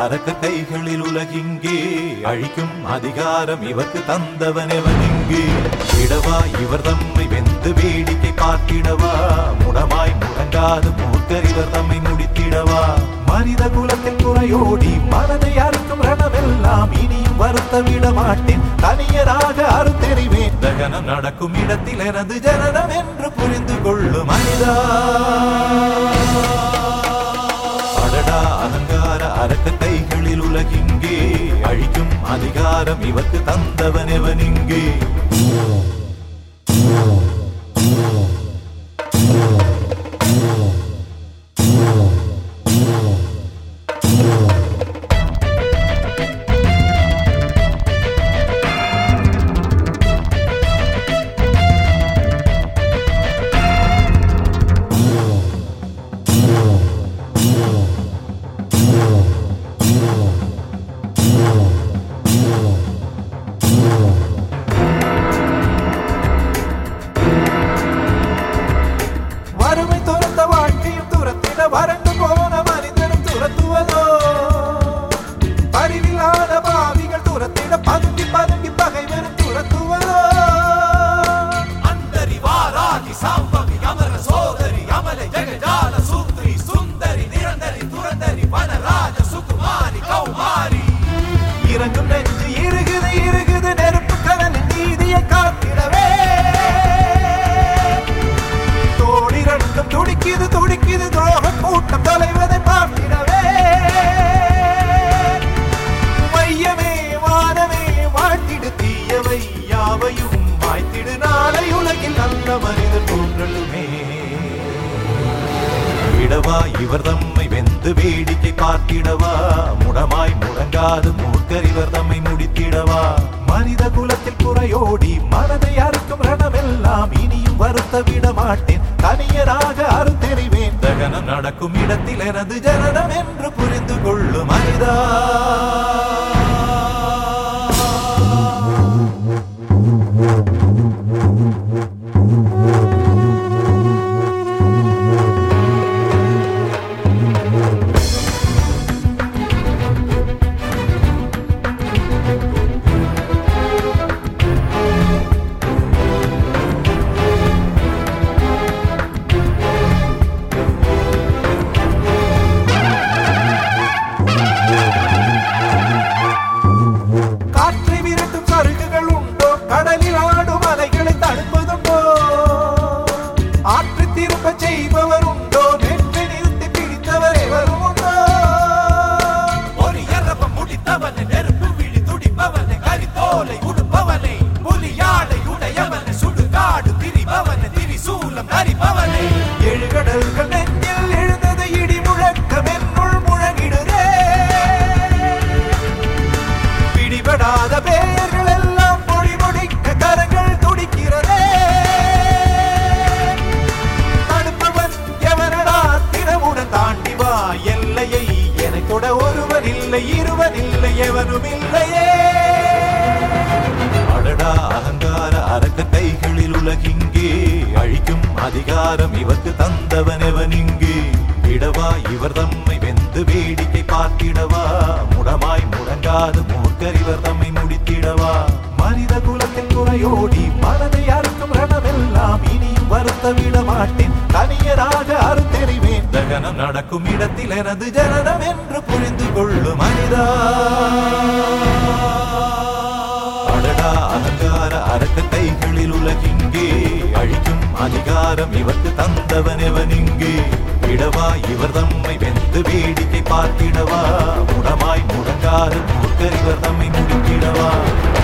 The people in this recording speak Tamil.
அரக்க கைகளில் உலகிங்கே அழிக்கும் அதிகாரம் இவர்க்கு தந்தவன் எவன் இங்கே இடவா இவர் தம்மை வெந்து வேடிக்கை பார்த்திடவா முடமாய் முடங்காது மூர்க்கர் இவர் தம்மை முடித்திடவா மனித குலத்தில் குறையோடி மனதை அறுக்கும் ரணமெல்லாம் இனியும் வருத்த விட மாட்டேன் தனியராக அறுத்தெறிவேன் தகனம் நடக்கும் இடத்தில் எனது ஜனனம் என்று புரிந்து கொள்ளும் மனிதா அடடா அலங்கார அரக்க கைகளில் உலகிங்கே அழிக்கும் அதிகாரம் இவர்க்கு தந்தவன் எவன் இங்கே வறுமை துரத்த வாழ்க்கையும் துரத்திட வறண்டு போன மனிதனும் துரத்துவதோ அறிவில்லாத பாவிகள் துரத்திட பதுங்கி பதுங்கி பகைவரும் துரத்துவதோ அந்தரிவாராகி சாம்பவி அமர சோதரி அமல ஜெகஜால சூத்ரி சுந்தரி நிரந்தரி துரந்தரி வனராஜ சுகுமாரி கௌமாரி இறங்கும் நெஞ்சு இருகுது இருகுது நெருப்பு கடலின் நீதியை காத்திடவே தோழி ரெண்டும் துடிக்குது துடிக்குது துரோக கூட்டம் தொலைவதை பார்த்திடவே மையமே வானமே வாழ்த்திடு தீயவை யாவையும் வாய்த்திடு நாளை உலகில் நல்ல மனிதர் தோன்றலுமே இடவா இவர் தம்மை வெந்து வேடிக்கை பார்த்திடவா முடமாய் முடங்காது மூர்க்கர் இவர் தம்மை முடித்திடவா மனித குலத்தில் குறையோடி மனதை அறுக்கும் ரணமெல்லாம் இனியும் வருத்த விட மாட்டேன் தனியராக அறுத்தெறிவேன் தகனம் நடக்கும் இடத்தில் எனது ஜனனம் என்று புரிந்து கொள்ளும் மனிதா காற்றை விரட்டும் சருகுகள் உண்டோ கடலில் ஆடும் அலைகளை தடுப்பதுண்டோ ஆற்று திரும்ப செய்பவர் உண்டோ நெற்றி நிறுத்தி பிடித்தவர் எவரும் உண்டோ ஒரு எரப்ப முடித்தவனை நெருப்பு விழி துடிப்பவனை கரித்தோலை உடுப்பவனை புலியாடை உடையவனை சுடுகாடு திரிபவனை திரிசூலம் நரிபவனை ஏழு கடல்கள் நெஞ்சில் எழுந்தது இடி முழக்கம் என்னுள் முழங்கிடுதே பிடிபடாத பெயர்கள் எல்லாம் பொடி முடிக்க கரங்கள் துடிக்கிறதே தடுப்பவன் எவனடா தினமுடன் தாண்டி வா எல்லையை எனக் தொட ஒருவன் இல்லை இருவன் இல்லை எவனும் இல்லையே அடடா அகங்கார அரக்க கைகளில் உலகிங்கே அழிக்கும் அதிகாரம் இவர்க்கு தந்தவன் எவன் இங்கே இடவா இவர் தம்மை வெந்து வேடிக்கை பார்த்திடவா முடமாய் முடங்காது மூர்க்கர் இவர் தம்மை முடித்திடவா மனித குலத்தில் குறையோடி மனதை அறுக்கும் ரணமெல்லாம் இனியும் வருத்த விட மாட்டேன் தனியராக அறுத்தெறிவேன் தகனம் நடக்கும் இடத்தில் எனது ஜனனம் என்று புரிந்து கொள்ளும் மனிதா அடடா அலங்கார அரக்க கைகளில் உலகிங்கே அழிக்கும் அதிகாரம் இவர்க்கு தந்தவன் எவன் இங்கே இடவா இவர் தம்மை வெந்து வேடிக்கை பார்த்திடவா முடமாய் முடங்காது மூர்க்கர் இவர் தம்மை முடித்திடவா